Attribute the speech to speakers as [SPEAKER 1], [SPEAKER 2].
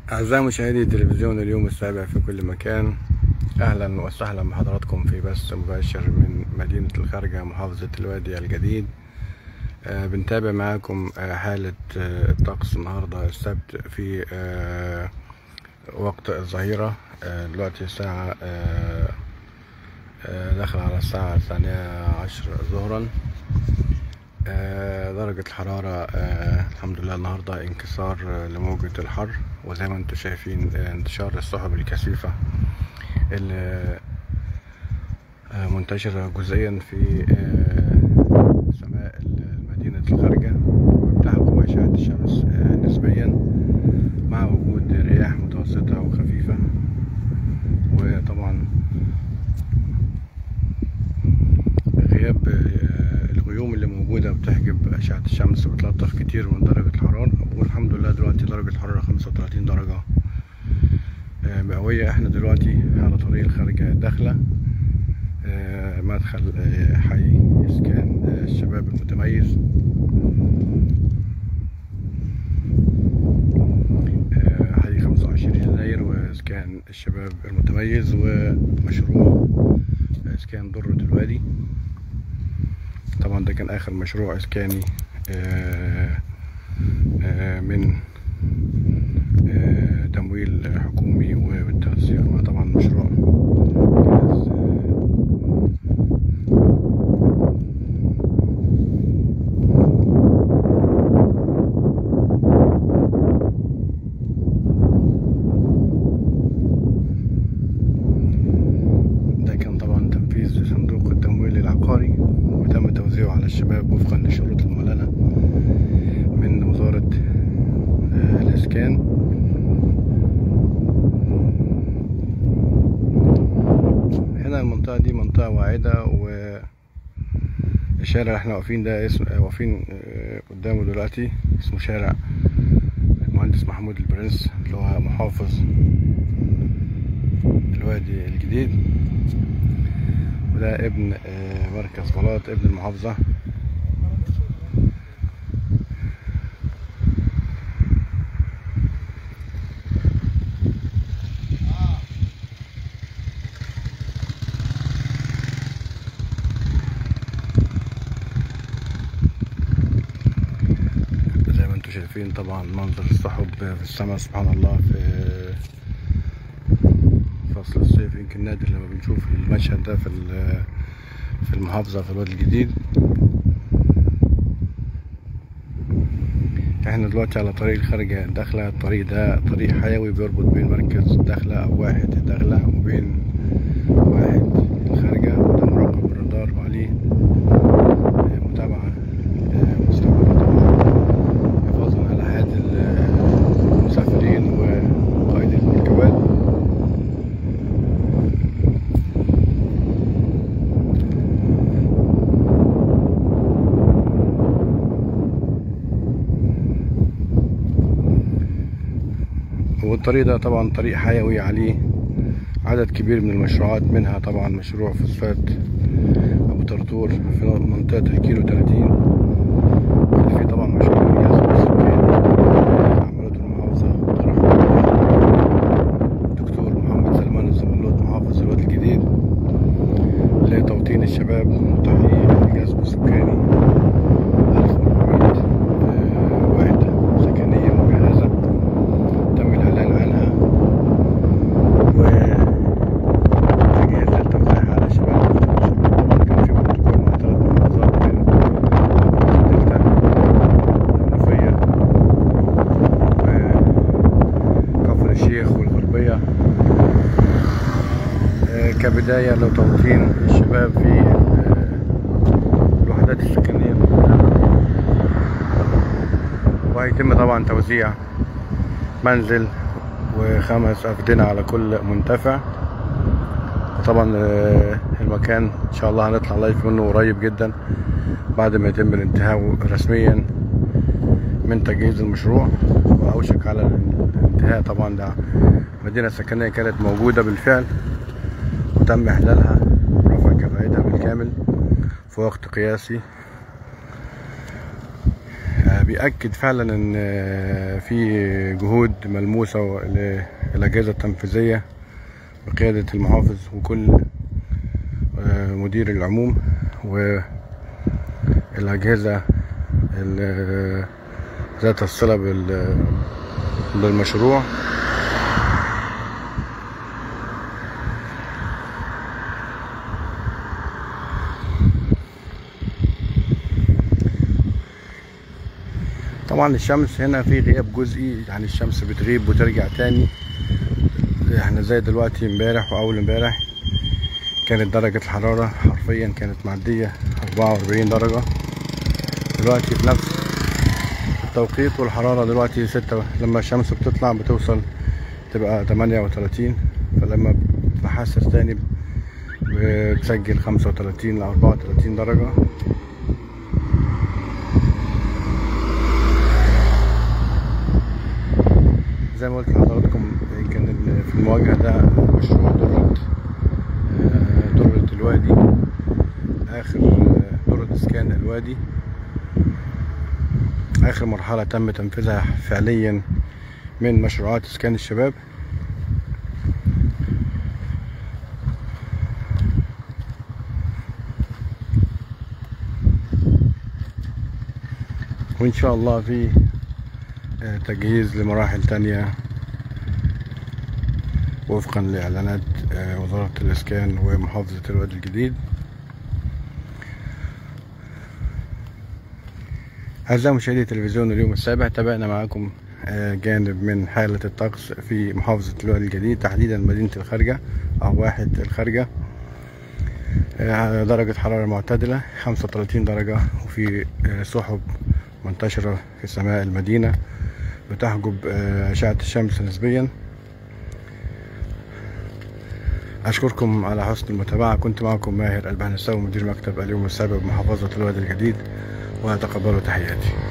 [SPEAKER 1] أعزائي مشاهدي تلفزيون اليوم السابع في كل مكان أهلا وسهلا بحضراتكم في بث مباشر من مدينة الخارجة محافظة الوادي الجديد آه، بنتابع معاكم آه، حالة آه، الطقس النهاردة السبت في آه، وقت الظهيرة آه، دلوقتي الساعة آه، آه، داخل على الساعة الثانية عشر ظهرا آه، درجة الحرارة آه، الحمد لله النهاردة انكسار آه، لموجة الحر وزي ما انتم شايفين آه، انتشار السحب الكثيفة اللي آه، منتشرة جزئيا في آه، سماء مدينة الخارجة وبتحكم أشعة الشمس آه، نسبيا مع وجود رياح متوسطة وخفيفة وطبعا غياب آه، الغيوم اللي موجودة بتحجب أشعة الشمس بتلطف كتير من درجة الحرارة والحمد لله دلوقتي درجة الحرارة 35 درجة آه، مئوية احنا دلوقتي على طريق الخارجة الداخلة آه، مدخل آه، حي إسكان آه، الشباب المتميز آه، حي 25 يناير وإسكان الشباب المتميز ومشروع إسكان درة الوادي طبعا ده كان آخر مشروع إسكاني آه، آه، من آه، تمويل حكومي وبالتنسيق مع طبعا مشروع جهاز، آه، ده كان طبعا تنفيذ صندوق التمويل العقاري وتم توزيعه على الشباب وفقا للشروط المعلنة من وزارة آه، الإسكان هنا المنطقة دي منطقة واعدة والشارع اللي احنا واقفين ده اسم آه، واقفين آه، قدامه دلوقتي اسمه شارع المهندس محمود البرنس اللي هو محافظ الوادي الجديد وده ابن آه، مركز بلاط ابن المحافظة زي ما انتم شايفين طبعا منظر السحب في السماء سبحان الله في فصل الصيف يمكن نادر لما بنشوف المشهد ده في ال- في المحافظة في الوادي الجديد احنا دلوقتي على طريق الخارجة الداخلة الطريق ده طريق حيوي بيربط بين مركز الداخلة أو واحد الداخلة وبين واحد الخارجة وده مراقب بالرادار وعليه آه، متابعة آه، مستمرة طبعا حفاظا على حياة ال- المسافرين وقائد المركبات والطريق ده طبعا طريق حيوي عليه عدد كبير من المشروعات منها طبعا مشروع فوسفات أبو طرطور في منطقة الكيلو 30 اللي فيه طبعا مشروع الجهاز السكاني عملته المحافظة طرحه الدكتور محمد سلمان الزملوط محافظ الوادي الجديد لتوطين الشباب وتحقيق الجذب السكاني 1400 آه، وحدة سكنية مجهزة تم الإعلان عنها وتجهيزات توزيعها على شباب كان في بروتوكول مع ثلاث محافظات من الدلتا المنوفية وكفر الشيخ والغربية آه، كبداية لتوطين الشباب في آه، الوحدات السكنية وهيتم طبعا توزيع منزل وخمس أفدنة على كل منتفع طبعا آه، المكان إن شاء الله هنطلع لايف منه قريب جدا بعد ما يتم الانتهاء رسميا من تجهيز المشروع وأوشك على الانتهاء طبعا ده مدينة سكنية كانت موجودة بالفعل وتم إحلالها رفع كفاءتها بالكامل في وقت قياسي آه، بيأكد فعلا ان في جهود ملموسة للأجهزة التنفيذية بقيادة المحافظ وكل مدير العموم والأجهزة ذات الصلة بالمشروع طبعا الشمس هنا في غياب جزئي يعني الشمس بتغيب وترجع تاني احنا زي دلوقتي امبارح واول امبارح كانت درجة الحرارة حرفيا كانت معدية 44 درجة دلوقتي في نفس التوقيت والحرارة دلوقتي ستة لما الشمس بتطلع بتوصل تبقى 38 فلما بحسس تاني بتسجل 35 ل 34 درجة زي ما قلت لحضراتكم يمكن في المواجهة ده مشروع درة درة الوادي آخر درة إسكان الوادي آخر مرحلة تم تنفيذها فعليا من مشروعات إسكان الشباب وإن شاء الله في تجهيز لمراحل تانية وفقا لإعلانات وزارة الإسكان ومحافظة الوادي الجديد أعزائي مشاهدي تلفزيون اليوم السابع تابعنا معكم جانب من حالة الطقس في محافظة الوادي الجديد تحديدا مدينة الخارجة أو واحد الخارجة درجة حرارة معتدلة 35 درجة وفي سحب منتشرة في سماء المدينة بتحجب أشعة الشمس نسبيا أشكركم على حسن المتابعة كنت معكم ماهر البهنساوي مدير مكتب اليوم السابع بمحافظة الوادي الجديد وتقبلوا تحياتي